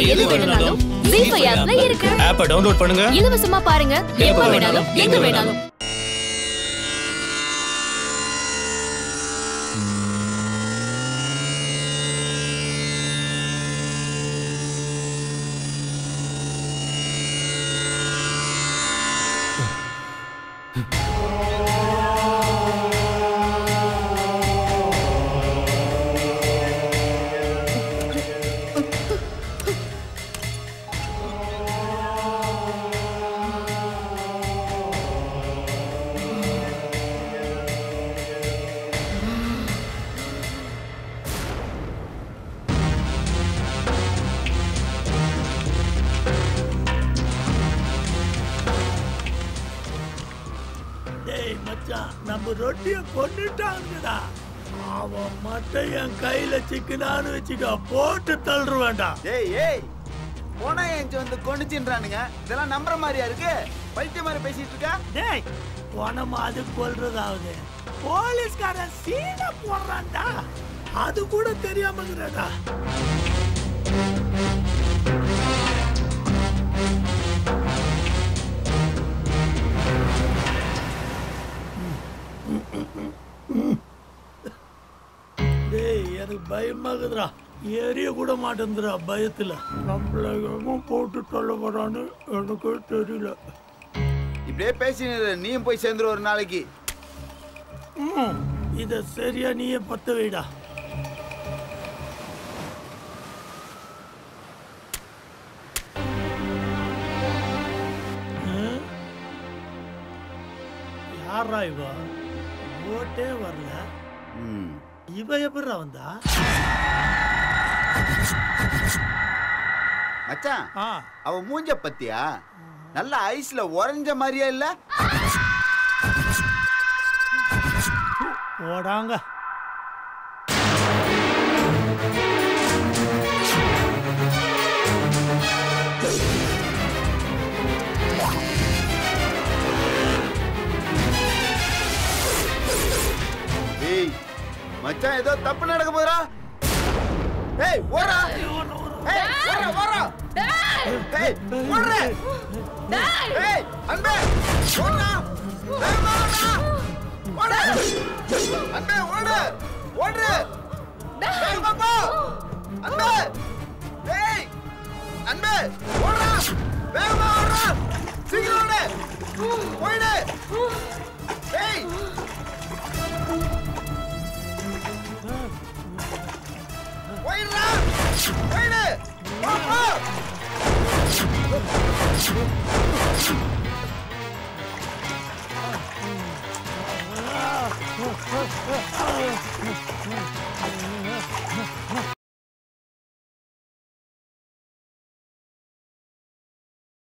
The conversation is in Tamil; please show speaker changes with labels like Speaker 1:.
Speaker 1: எது வேணும்னாலும் ஜீ ஃபைவ் ஆப்ல இருக்கு
Speaker 2: ஆப்பை டவுன்லோட் பண்ணுங்க
Speaker 1: இலவசமா பாருங்க எப்ப வேணாலும் எங்க வேணாலும்
Speaker 3: டேய் மச்சான் நம்ம ரொட்டிய கொண்டுட்டாங்கடா அவன் மட்டும் என் கையில சிக்கனான்னு வச்சுக்க போட்டு தள்ளுருவேன்டா
Speaker 4: ஏய் ஏய் போனா என் வந்து கொண்டுச்சின்றானுங்க இதெல்லாம் நம்புற மாதிரியா இருக்கு பைத்திய மாதிரி பேசிட்டு இருக்கா
Speaker 3: டேய் பணம் அது கொல்றதாவது போலீஸ்காரன் சீன போடுறான்டா அது கூட தெரியாமங்கிறடா டேய் எனக்கு பயமாகுதுடா ஏறிய கூட மாட்டேங்குதுடா பயத்துல நம்மள எவன் போட்டு சொல்ல போறான்னு எனக்கு தெரியல
Speaker 4: இப்படியே பேசினு நீயும் போய் சேர்ந்துரு ஒரு நாளைக்கு
Speaker 3: ம், இத சரியா நீயே பத்த வைடா ம்? யாரா இவ ஓட்டே வரல
Speaker 4: ம்.
Speaker 3: இவ எப்படிடா வந்தா
Speaker 4: மச்சான்
Speaker 3: ஆ
Speaker 4: அவ மூஞ்ச பத்தியா நல்ல ஐஸ்ல உறைஞ்ச மாதிரியே இல்ல
Speaker 3: ஓடாங்க
Speaker 4: ஏய் மச்சான் ஏதோ தப்பு நடக்க போறா ஏய் ஓடுறா ஏய் ஓடுறா ஓடுறா ஏய் ஓடுறா ஏய் அன்பே ஓடுறா வேகமா ஓடுறா ஓடு அன்பே ஓடு ஓடு வேகமா போ அன்பே ஏய் அன்பே ஓடுறா வேகமா ஓடுறா சீக்கிரம் ஓடு போயிடு ஏய் போயிடுறா போயிடு போ போ
Speaker 3: ஆ